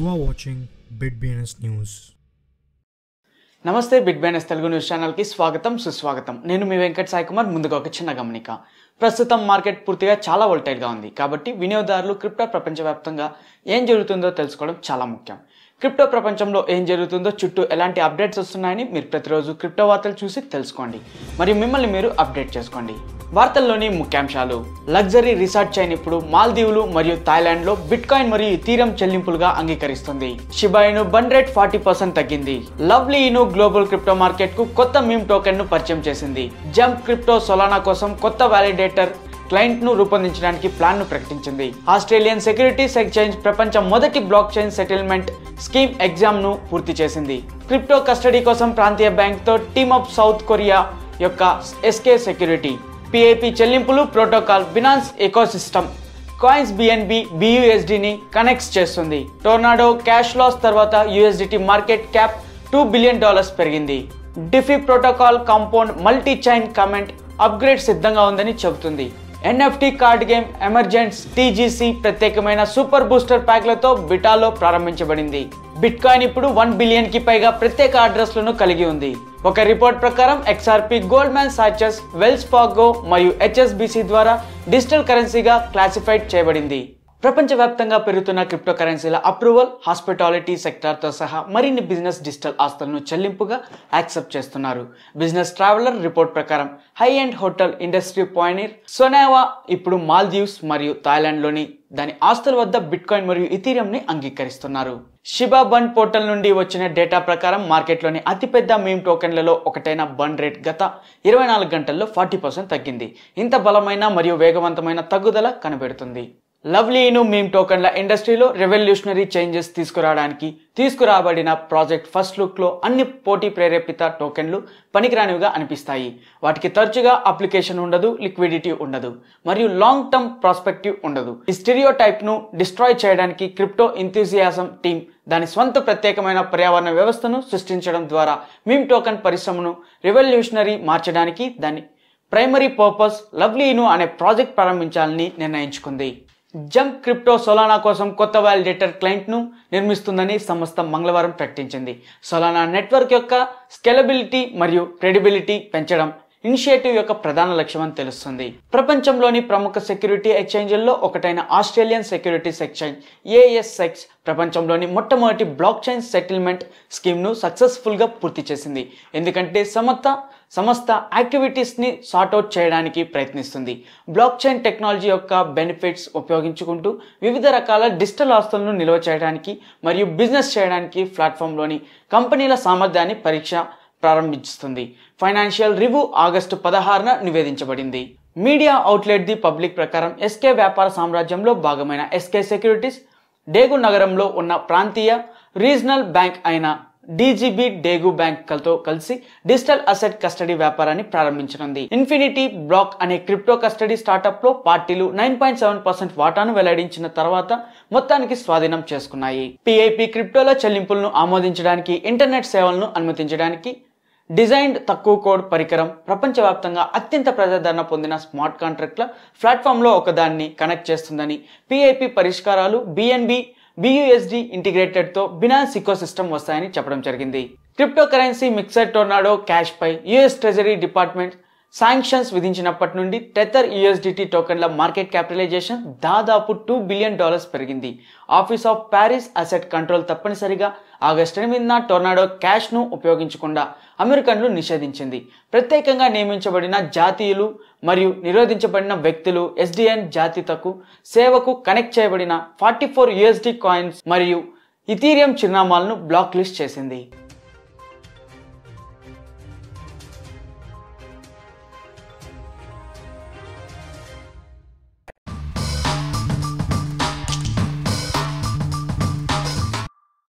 are watching BitBNS News. నమస్తే Bitbns Telugu news ఛానల్కి స్వాగతం సుస్వాగతం నేను మీ వెంకట్ సాయి కుమార్ ముందుగా ఒక చిన్న గమనిక ప్రస్తుతం మార్కెట్ పూర్తిగా చాలా వోల్టైల్గా ఉంది కాబట్టి వినియోగదారులు క్రిప్టో ప్రపంచవ్యాప్తంగా ఏం జరుగుతుందో తెలుసుకోవడం చాలా ముఖ్యం క్రిప్టో ప్రపంచంలో ఏం జరుగుతుందో చుట్టూ ఎలాంటి అప్డేట్స్ వస్తున్నాయని మీరు ప్రతిరోజు క్రిప్టో వార్తలు చూసి తెలుసుకోండి మరియు మిమ్మల్ని మీరు అప్డేట్ చేసుకోండి వార్తల్లోని ముఖ్యాంశాలు లగ్జరీ రిసార్ట్ చైన్ ఇప్పుడు మాల్దీవులు మరియు థాయిలాండ్ లో బిట్ కాయిన్ మరియు తీరం చెల్లింపులుగా అంగీకరిస్తుంది షిబాయిను బన్ రేట్ ఫార్టీ పర్సెంట్ తగ్గింది Lovely Inu global crypto market కు కొత్త మీమ్ టోకెన్ ను పరిచయం చేసింది జంప్ క్రిప్టో సొలానా కోసం కొత్త వ్యాలిడేటర్ క్లయింట్ ను రూపొందించడానికి ప్లాన్ ను ప్రకటించింది ఆస్ట్రేలియన్ సెక్యూరిటీస్ ఎక్స్చేంజ్ ప్రపంచం మొదటి blockchain settlement scheme exam ను పూర్తి చేసింది క్రిప్టో కస్టడీ కోసం ప్రాంతీయ బ్యాంక్ తో టీమ్ అప్ సౌత్ కొరియా యొక్క ఎస్కే సెక్యూరిటీ పిఐపి చెల్లింపులు protocol Binance ecosystem coins BNB బియుఎస్డిని కనెక్ట్స్ చేస్తుంది టోర్నాడో క్యాష్ లాస్ తర్వాత USDT market cap two billion dollars పెరిగింది DeFi protocol Compound multi chain comment upgrade సిద్ధంగా ఉందని చెబుతుంది NFT card game Emergents TCG ప్రత్యేకమైన సూపర్ బూస్టర్ ప్యాక్లతో బిటాలో ప్రారంభించబడింది బిట్ కాయిన్ ఇప్పుడు వన్ బిలియన్ కి పైగా ప్రత్యేక అడ్రస్లను కలిగి ఉంది ఒక రిపోర్ట్ ప్రకారం XRP Goldman Sachs Wells Fargo మరియు హెచ్ఎస్బిసి ద్వారా డిజిటల్ కరెన్సీగా క్లాసిఫైడ్ చేయబడింది ప్రపంచవ్యాప్తంగా పెరుగుతున్న క్రిప్టో కరెన్సీల అప్రూవల్ హాస్పిటాలిటీ సెక్టార్తో సహా మరిన్ని బిజినెస్ డిజిటల్ ఆస్తులను చెల్లింపుగా యాక్సెప్ట్ చేస్తున్నారు బిజినెస్ ట్రావెలర్ రిపోర్ట్ ప్రకారం high end hotel industry pioneer Soneva ఇప్పుడు మాల్దీవ్స్ మరియు థాయిలాండ్లోని దాని ఆస్తుల వద్ద బిట్కాయిన్ మరియు ఇథీరియంని అంగీకరిస్తున్నారు షిబా బన్ పోర్టల్ నుండి వచ్చిన డేటా ప్రకారం మార్కెట్లోని అతిపెద్ద మీమ్ టోకెన్లలో ఒకటైన బన్ రేట్ గత ఇరవై నాలుగు గంటల్లో ఫార్టీ పర్సెంట్ తగ్గింది ఇంత బలమైన మరియు వేగవంతమైన తగ్గుదల కనబెడుతుంది లవ్లీను మీమ్ టోకన్ల ఇండస్ట్రీలో రెవల్యూషనరీ చేంజెస్ తీసుకురావడానికి తీసుకురాబడిన ప్రాజెక్ట్ ఫస్ట్ లుక్లో అన్ని పోటీ ప్రేరేపిత టోకెన్లు పనికిరానివిగా అనిపిస్తాయి వాటికి తరచుగా అప్లికేషన్ ఉండదు లిక్విడిటీ ఉండదు మరియు లాంగ్ టర్మ్ ప్రాస్పెక్టివ్ ఉండదు ఈ స్టీరియో ను డిస్ట్రాయ్ చేయడానికి క్రిప్టో ఇంథ్యూజియాజం టీమ్ దాని స్వంత ప్రత్యేకమైన పర్యావరణ వ్యవస్థను సృష్టించడం ద్వారా మీమ్ టోకన్ పరిశ్రమను రెవల్యూషనరీ మార్చడానికి దాని ప్రైమరీ పర్పస్ లవ్లీను అనే ప్రాజెక్ట్ ప్రారంభించాలని నిర్ణయించుకుంది జంప్ క్రిప్టో సొలానా కోసం కొత్త వ్యాలిడేటర్ క్లయింట్ను నిర్మిస్తుందని సంస్థ మంగళవారం ప్రకటించింది సొలానా నెట్వర్క్ యొక్క స్కెలబిలిటీ మరియు క్రెడిబిలిటీ పెంచడం ఇనిషియేటివ్ యొక్క ప్రధాన లక్ష్యం అని తెలుస్తుంది ప్రపంచంలోని ప్రముఖ సెక్యూరిటీ ఎక్స్చేంజ్ల్లో ఒకటైన ఆస్ట్రేలియన్ సెక్యూరిటీస్ ఎక్స్చేంజ్ ఏఎస్ఎక్స్ ప్రపంచంలోని మొట్టమొదటి బ్లాక్ చైన్ సెటిల్మెంట్ స్కీమ్ను సక్సెస్ఫుల్గా పూర్తి చేసింది ఎందుకంటే సమస్త సంస్థ యాక్టివిటీస్ని సార్ట్అవుట్ చేయడానికి ప్రయత్నిస్తుంది బ్లాక్ చైన్ టెక్నాలజీ యొక్క బెనిఫిట్స్ ఉపయోగించుకుంటూ వివిధ రకాల డిజిటల్ ఆస్తులను నిల్వ చేయడానికి మరియు బిజినెస్ చేయడానికి ప్లాట్ఫామ్లోని కంపెనీల సామర్థ్యాన్ని పరీక్ష ప్రారంభిస్తుంది ఫైనాన్షియల్ రివ్యూ ఆగస్టు పదహారున నివేదించబడింది మీడియా అవుట్లెట్ ది పబ్లిక్ ప్రకారం ఎస్కే వ్యాపార సామ్రాజ్యంలో భాగమైన ఎస్కే సెక్యూరిటీస్ డేగు నగరంలో ఉన్న ప్రాంతీయ రీజనల్ బ్యాంక్ అయిన డీజీబీ డేగు బ్యాంక్ తో కలిసి డిజిటల్ అసెట్ కస్టడీ వ్యాపారాన్ని ప్రారంభించనుంది ఇన్ఫినిటీ బ్లాక్ అనే క్రిప్టో కస్టడీ స్టార్టప్ లో పార్టీలు నైన్ పాయింట్ సెవెన్ పర్సెంట్ వాటాను వెల్లడించిన తర్వాత మొత్తానికి స్వాధీనం చేసుకున్నాయి పిఐపి క్రిప్టోల చెల్లింపులను ఆమోదించడానికి ఇంటర్నెట్ సేవలను అనుమతించడానికి డిజైన్డ్ తక్కువ కోడ్ పరికరం ప్రపంచవ్యాప్తంగా అత్యంత ప్రజాదరణ పొందిన స్మార్ట్ కాంట్రాక్ట్ల ప్లాట్ఫామ్లో ఒకదాన్ని కనెక్ట్ చేస్తుందని పిఐపి పరిష్కారాలు బిఎన్బి బియుఎస్డి ఇంటిగ్రేటెడ్తో బినాన్స్ సిస్టమ్ వస్తాయని చెప్పడం జరిగింది crypto currency mixer Tornado Cash పై యుఎస్ ట్రెజరీ డిపార్ట్మెంట్ శాంక్షన్స్ విధించినప్పటి నుండి టెథర్ యుఎస్డిటి టోకెన్ల మార్కెట్ క్యాపిటలైజేషన్ దాదాపు టూ బిలియన్ డాలర్స్ పెరిగింది office of Paris asset control తప్పనిసరిగా ఆగస్టు ఎనిమిదిన టొర్నాడో క్యాష్ను ఉపయోగించకుండా అమెరికన్లు నిషేధించింది ప్రత్యేకంగా నియమించబడిన జాతీయులు మరియు నిరోధించబడిన వ్యక్తులు ఎస్డిఎన్ జాతీయతకు సేవకు కనెక్ట్ చేయబడిన ఫార్టీ ఫోర్ యుఎస్డి కాయిన్స్ మరియు ఇథీరియం చిరునామాలను బ్లాక్ లిస్ట్ చేసింది